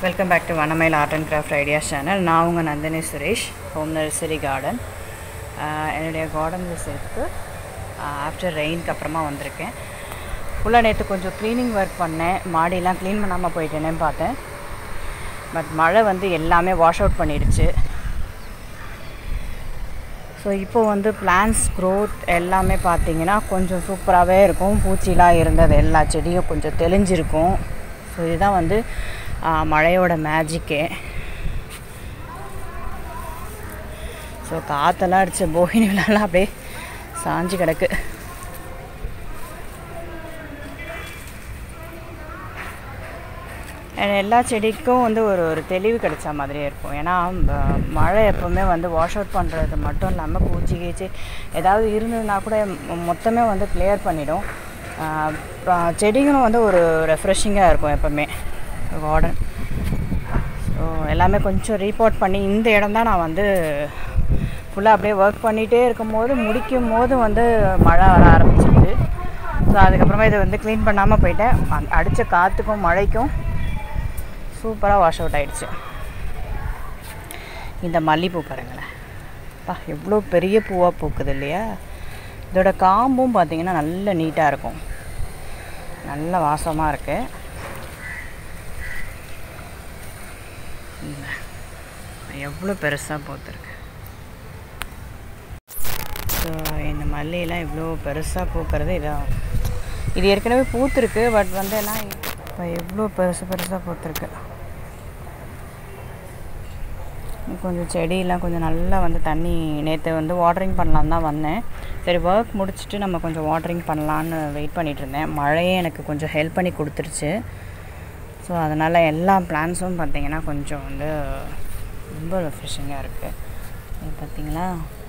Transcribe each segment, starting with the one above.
welcome back to Vanamayil art and craft ideas channel நான் உங்கள் Nandini Suresh home nursery garden என்னுடைய கார்டனில் சேர்த்து ஆஃப்டர் ரெயின்க்கு அப்புறமா வந்திருக்கேன் ஃபுல்லாக நேற்று கொஞ்சம் க்ளீனிங் ஒர்க் பண்ணேன் மாடியெல்லாம் க்ளீன் பண்ணாமல் போயிட்டேனேன்னு பார்த்தேன் பட் மழை வந்து எல்லாமே வாஷ் அவுட் பண்ணிடுச்சு ஸோ இப்போ வந்து பிளான்ஸ் க்ரோத் எல்லாமே பார்த்தீங்கன்னா கொஞ்சம் சூப்பராகவே இருக்கும் பூச்சிலாம் இருந்தது எல்லா செடியும் கொஞ்சம் தெளிஞ்சிருக்கும் ஸோ இதுதான் வந்து ஆ, மழையோட மேஜிக்கே ஸோ காற்றெல்லாம் அடித்த போகினி விழாலாம் அப்படியே சாஞ்சு கிடக்கு And எல்லா செடிக்கும் வந்து ஒரு ஒரு தெளிவு கிடைச்ச மாதிரியே இருக்கும் ஏன்னா ம- மழை எப்போவுமே வந்து வாஷ் அவுட் பண்ணுறது மட்டும் இல்லாமல் பூச்சி கீச்சி ஏதாவது இருந்ததுன்னா கூட மொ- மொத்தமே வந்து கிளியர் பண்ணிடும் ஆஹ் அப்புறம் செடிகளும் வந்து ஒரு ரெஃப்ரெஷிங்காக இருக்கும் எப்போவுமே கார்டன் ஸோ எல்லாமே கொஞ்சம் ரீபோர்ட் பண்ணி இந்த இடம் தான் நான் வந்து ஃபுல்லாக அப்படியே ஒர்க் பண்ணிகிட்டே இருக்கும்போது முடிக்கும் போது வந்து மழை வர ஆரம்பிச்சிது ஸோ அதுக்கப்புறமா இதை வந்து க்ளீன் பண்ணாமல் போயிட்டேன் அ- அடித்த காற்றுக்கும் மழைக்கும் சூப்பராக வாஷ் அவுட் ஆயிடுச்சு இந்த மல்லிப்பூ பாருங்களேன் பா எவ்வளோ பெரிய பூவாக பூக்குது இல்லையா இதோட காம்பும் பார்த்தீங்கன்னா நல்ல நீட்டாக இருக்கும் நல்ல வாசமாக இருக்குது எவ்வளோ பெருசாக பூத்துருக்கு ஸோ இந்த மல்லியெல்லாம் இவ்வளோ பெருசாக பூக்கிறது இதான் இது ஏற்கனவே பூத்துருக்கு பட் வந்து என்ன இப்போ எவ்வளோ பெருசு பெருசாக பூத்துருக்கு இன்னும் கொஞ்சம் செடியெல்லாம் கொஞ்சம் நல்லா வந்து தண்ணி நேற்று வந்து வாட்டரிங் பண்ணலான்னு தான் வந்தேன் சரி ஒர்க் முடிச்சுட்டு நம்ம கொஞ்சம் வாட்டரிங் பண்ணலான்னு வெயிட் பண்ணிட்டு இருந்தேன் மழையே எனக்கு கொஞ்சம் ஹெல்ப் பண்ணி கொடுத்துருச்சு ஸோ அதனால் எல்லா பிளான்ஸும் பார்த்தீங்கன்னா கொஞ்சம் வந்து ரொம்ப ரெஃப்ரெஷிங்காக இருக்குது இது பார்த்தீங்களா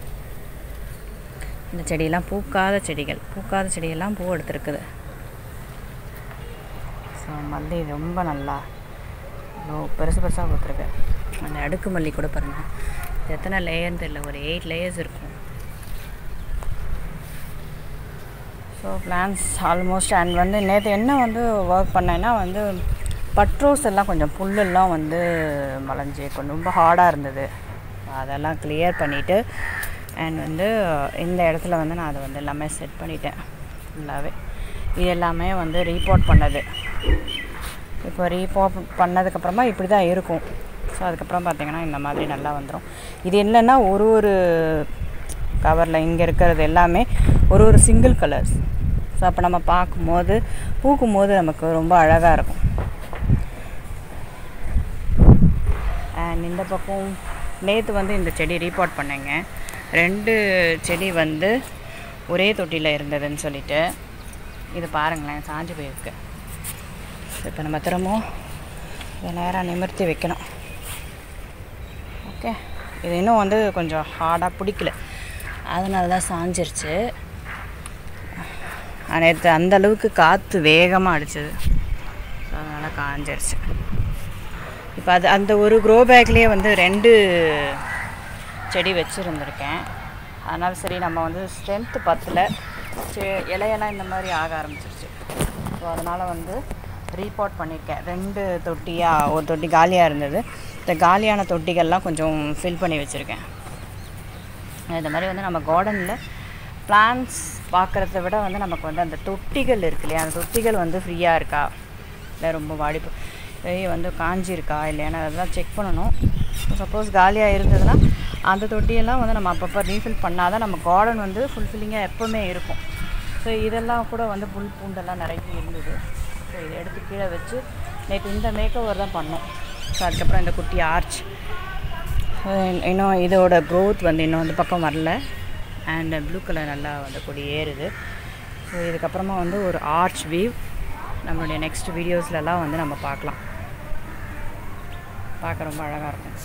இந்த செடியெல்லாம் பூக்காத செடிகள் பூக்காத செடியெல்லாம் பூ எடுத்துருக்குது ஸோ மல்லி ரொம்ப நல்லா இவ்வளோ பெருசு பெருசாக கொடுத்துருக்கு அந்த அடுக்கு மல்லி கூட பாருங்கள் இது எத்தனை லேயர்னு தெரியல ஒரு எயிட் லேயர்ஸ் இருக்கும் ஸோ பிளான்ஸ் ஆல்மோஸ்ட் அண்ட் வந்து நேற்று என்ன வந்து ஒர்க் பண்ணேன்னா வந்து பட்ரோஸ் எல்லாம் கொஞ்சம் புல்லெல்லாம் வந்து மலைஞ்சு கொஞ்சம் ரொம்ப ஹார்டாக இருந்தது அதெல்லாம் கிளியர் பண்ணிவிட்டு அண்ட் வந்து இந்த இடத்துல வந்து நான் அதை வந்து எல்லாமே செட் பண்ணிட்டேன் ஃபுல்லாகவே இது எல்லாமே வந்து ரீபோர்ட் பண்ணது இப்போ ரீபோர்ட் பண்ணதுக்கப்புறமா இப்படி தான் இருக்கும் ஸோ அதுக்கப்புறம் பார்த்தீங்கன்னா இந்த மாதிரி நல்லா வந்துடும் இது என்னென்னா ஒரு ஒரு கவரில் இங்கே இருக்கிறது எல்லாமே ஒரு ஒரு சிங்கிள் கலர்ஸ் ஸோ அப்போ நம்ம பார்க்கும்போது பூக்கும்போது நமக்கு ரொம்ப அழகாக இருக்கும் அண்ட் இந்த பக்கம் நேற்று வந்து இந்த செடி ரீபோர்ட் பண்ணேங்க ரெண்டு செடி வந்து ஒரே தொட்டியில் இருந்ததுன்னு சொல்லிட்டு இது பாருங்களேன் சாஞ்சு போயிருக்கு இப்போ நம்ம திரும்பவும் இதை நேராக நிமிர்த்தி வைக்கணும் ஓகே இது இன்னும் வந்து கொஞ்சம் ஹார்டாக பிடிக்கல அதனால தான் சாஞ்சிருச்சு நேற்று அந்த அளவுக்கு காற்று வேகமாக அடிச்சது ஸோ அதனால் காஞ்சிருச்சு இப்போ அது அந்த ஒரு க்ரோ பேக்லேயே வந்து ரெண்டு செடி வச்சுருந்துருக்கேன் அதனால் சரி நம்ம வந்து ஸ்ட்ரென்த்து பத்தல செ இலையெல்லாம் இந்த மாதிரி ஆக ஆரம்பிச்சிருச்சு ஸோ அதனால் வந்து ரீபோர்ட் பண்ணியிருக்கேன் ரெண்டு தொட்டியாக ஒரு தொட்டி காலியாக இருந்தது இந்த காலியான தொட்டிகள்லாம் கொஞ்சம் ஃபில் பண்ணி வச்சுருக்கேன் இந்த மாதிரி வந்து நம்ம கார்டனில் பிளான்ஸ் பார்க்குறத விட வந்து நமக்கு வந்து அந்த தொட்டிகள் இருக்கு இல்லையா அந்த தொட்டிகள் வந்து ஃப்ரீயாக இருக்கா இல்லை ரொம்ப வாடி போ- வெளியே வந்து காஞ்சி இருக்கா இல்லையான்னு அதெல்லாம் செக் பண்ணணும் சப்போஸ் காலியாக இருந்ததுன்னா அந்த தொட்டியெல்லாம் வந்து நம்ம அப்பப்போ ரீஃபில் பண்ணால் தான் நம்ம கார்டன் வந்து ஃபுல்ஃபில்லிங்காக எப்போவுமே இருக்கும் ஸோ இதெல்லாம் கூட வந்து புல் பூண்டெல்லாம் நிறைய இருந்தது ஸோ இதை எடுத்து கீழே வச்சு நேற்று இந்த மேக் ஓவர் தான் பண்ணோம் ஸோ அதுக்கப்புறம் இந்த குட்டி ஆர்ச் இன்னும் இதோட க்ரோத் வந்து இன்னும் இந்த பக்கம் வரல அண்ட் ப்ளூ கலர் நல்லா வந்து கொடி ஏறுது ஸோ இதுக்கப்புறமா வந்து ஒரு ஆர்ச் வியூ நம்மளுடைய நெக்ஸ்ட் வீடியோஸ்லலாம் வந்து நம்ம பார்க்கலாம் பார்க்க ரொம்ப அழகாக இருக்கும்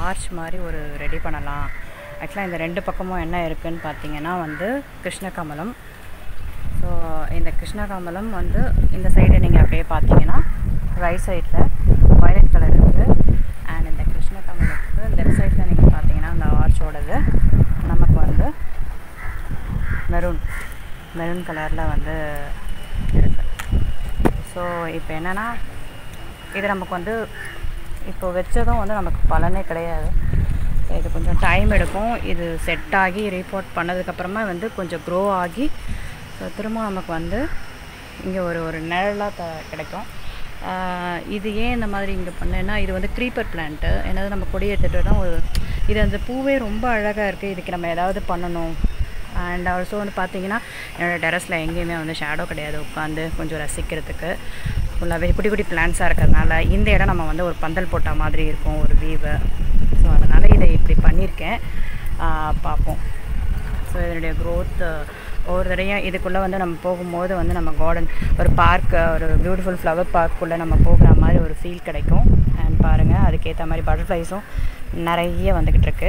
ஆர்ச் மாதிரி ஒரு ரெடி பண்ணலாம் ஆக்சுவலாக இந்த ரெண்டு பக்கமும் என்ன இருக்குன்னு பார்த்தீங்கன்னா வந்து கிருஷ்ணகமலம் ஸோ இந்த கிருஷ்ணகமலம் வந்து இந்த சைடு நீங்கள் அப்படியே பார்த்தீங்கன்னா ரைட் சைடில் வயலட் கலர் இருக்குது அண்ட் இந்த கிருஷ்ணகமலத்துக்கு லெஃப்ட் சைடில் நீங்கள் பார்த்தீங்கன்னா அந்த ஆர்ச்சோடது நமக்கு வந்து மெரூன் மெரூன் கலரில் வந்து இருக்குது ஸோ இப்போ என்னென்னா இது நமக்கு வந்து இப்போ வச்சதும் வந்து நமக்கு பலனே கிடையாது So, இது கொஞ்சம் டைம் எடுக்கும் இது செட் ஆகி ரிப்போர்ட் பண்ணதுக்கப்புறமா வந்து கொஞ்சம் க்ரோ ஆகி ஸோ திரும்ப நமக்கு வந்து இங்கே ஒரு ஒரு நிழலாக த கிடைக்கும் ஆஹ் இது ஏன் இந்த மாதிரி இங்கே பண்ணேன்னா இது வந்து க்ரீப்பர் பிளான்ட்டு என்னது நம்ம கொடி எடுத்துகிட்டு வரோம் ஒரு இது அந்த பூவே ரொம்ப அழகாக இருக்குது இதுக்கு நம்ம ஏதாவது பண்ணணும் அண்ட் ஆல்சோ வந்து பார்த்தீங்கன்னா என்னோடய டெரஸில் எங்கேயுமே வந்து ஷேடோ கிடையாது உட்காந்து கொஞ்சம் ரசிக்கிறதுக்கு ஃபுல்லாகவே குட்டி குட்டி பிளான்ஸாக இருக்கிறதுனால இந்த இடம் நம்ம வந்து ஒரு பந்தல் போட்ட மாதிரி இருக்கும் ஒரு வீவு ஸோ அதனால் இதை இப்படி பண்ணியிருக்கேன் ஆஹ் பார்ப்போம் ஸோ இதனுடைய க்ரோத் ஒவ்வொரு தடையும் இதுக்குள்ளே வந்து நம்ம போகும்போது வந்து நம்ம கார்டன் ஒரு பார்க் ஒரு பியூட்டிஃபுல் ஃப்ளவர் பார்க்குள்ளே நம்ம போகிற மாதிரி ஒரு ஃபீல் கிடைக்கும் அண்ட் பாருங்கள் அதுக்கேற்ற மாதிரி பட்டர்ஃப்ளைஸும் நிறைய வந்துக்கிட்டு இருக்கு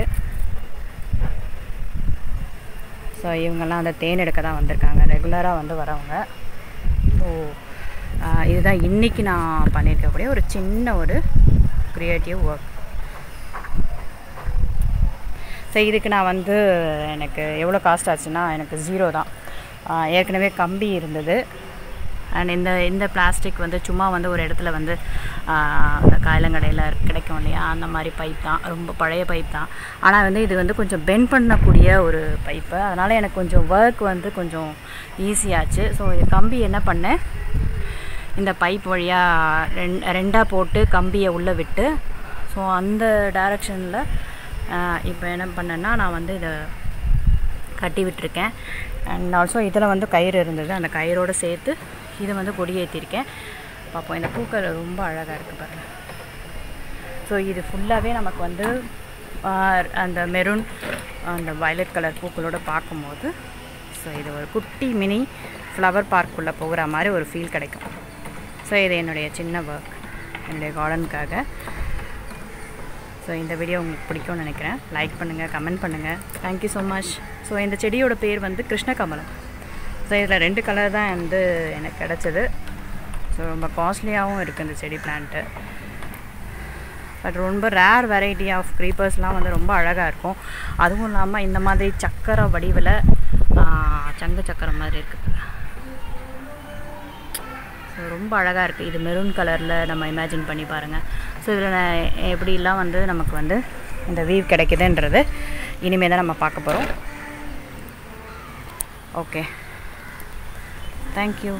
ஸோ இவங்கெல்லாம் அந்த தேன் எடுக்க தான் வந்திருக்காங்க ரெகுலராக வந்து வரவங்க ஸோ இதுதான் இன்றைக்கி நான் பண்ணியிருக்கக்கூடிய ஒரு சின்ன ஒரு க்ரியேட்டிவ் ஒர்க் ஸோ இதுக்கு நான் வந்து எனக்கு எவ்வளோ காஸ்ட் ஆச்சுன்னா எனக்கு ஜீரோ தான் ஆஹ் ஏற்கனவே கம்பி இருந்தது அண்ட் இந்த இந்த பிளாஸ்டிக் வந்து சும்மா வந்து ஒரு இடத்துல வந்து ஆஹ் அந்த காயலங்கடையில் கிடைக்கும் இல்லையா அந்த மாதிரி பைப் தான் ரொம்ப பழைய பைப் தான் ஆனால் வந்து இது வந்து கொஞ்சம் பெண்ட் பண்ணக்கூடிய ஒரு பைப்பு அதனால் எனக்கு கொஞ்சம் ஒர்க் வந்து கொஞ்சம் ஈஸியாச்சு ஸோ இது கம்பி என்ன பண்ணேன் இந்த பைப் வழியாக ரெண் ரெண்டாக போட்டு கம்பியை உள்ளே விட்டு ஸோ அந்த டைரக்ஷனில் இப்போ என்ன பண்ணேன்னா நான் வந்து இதை கட்டி விட்டுருக்கேன் அண்ட் ஆல்சோ இதில் வந்து கயிறு இருந்தது அந்த கயிறோடு சேர்த்து இதை வந்து கொடியேற்றிருக்கேன் பார்ப்போம் இந்த பூக்கள் ரொம்ப அழகாக இருக்குது பாருங்க ஸோ இது ஃபுல்லாகவே நமக்கு வந்து ஆஹ், அந்த மெரூன் அந்த வயலட் கலர் பூக்களோட பார்க்கும்போது ஸோ இது ஒரு குட்டி மினி ஃப்ளவர் பார்க்குள்ளே போகிற மாதிரி ஒரு ஃபீல் கிடைக்கும் ஸோ இது என்னுடைய சின்ன ஒர்க் என்னுடைய கார்டனுக்காக ஸோ இந்த வீடியோ உங்களுக்கு பிடிக்கும்னு நினைக்கிறேன் லைக் பண்ணுங்கள் கமெண்ட் பண்ணுங்கள் தேங்க்யூ ஸோ மச் ஸோ இந்த செடியோட பேர் வந்து கிருஷ்ணகமலம் ஸோ இதில் ரெண்டு கலர் தான் வந்து எனக்கு கிடச்சிது ஸோ ரொம்ப காஸ்ட்லியாகவும் இருக்குது இந்த செடி பிளான்ட்டு பட் ரொம்ப ரேர் வெரைட்டி ஆஃப் க்ரீப்பர்ஸ்லாம் வந்து ரொம்ப அழகாக இருக்கும் அதுவும் இல்லாமல் இந்த மாதிரி சக்கரை வடிவில் சங்கு சக்கரை மாதிரி இருக்குது ஸோ ரொம்ப அழகாக இருக்குது இது மெரூன் கலரில் நம்ம இமேஜின் பண்ணி பாருங்கள் ஸோ இதில் எப்படிலாம் வந்து நமக்கு வந்து இந்த வீவ் கிடைக்குதுன்றது இனிமேல் தான் நம்ம பார்க்க போகிறோம் ஓகே தேங்க்யூ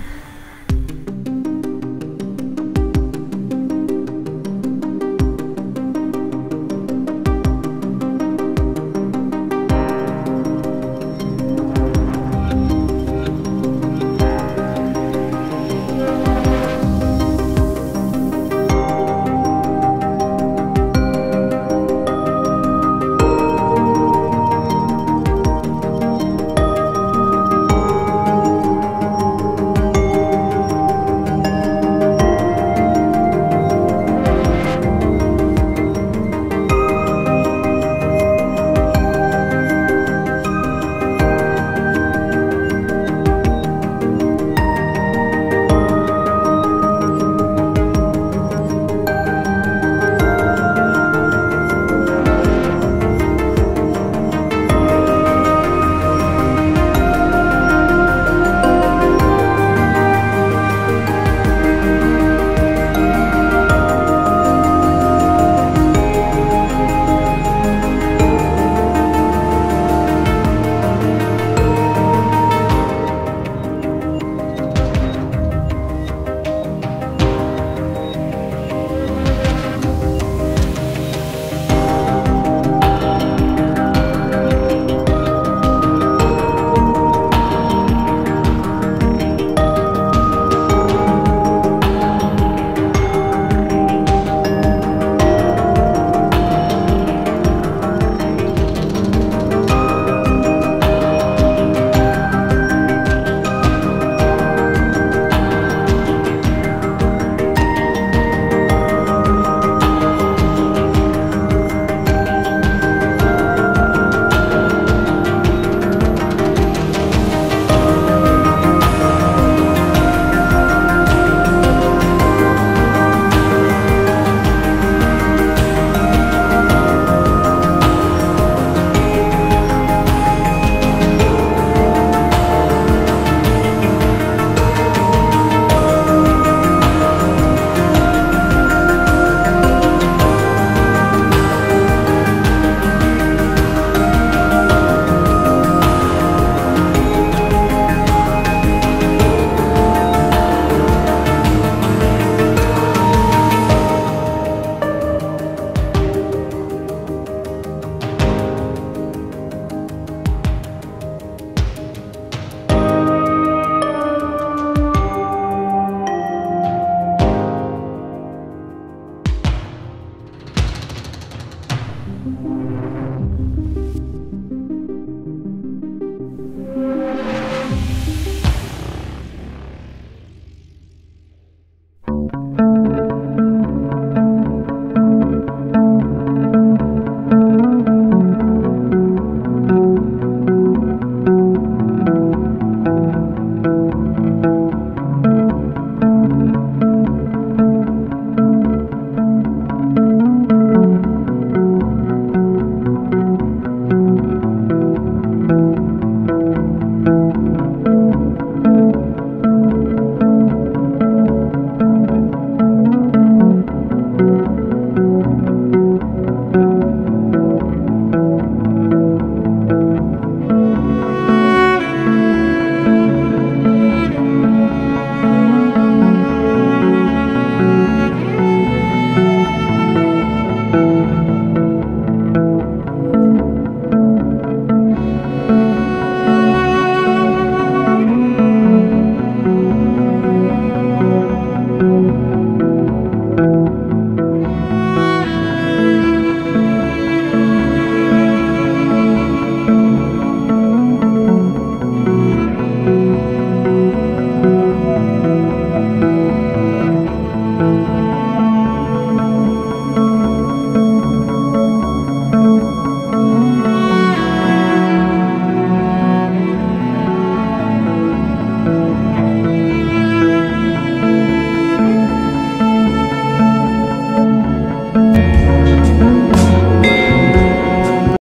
இருக்கும்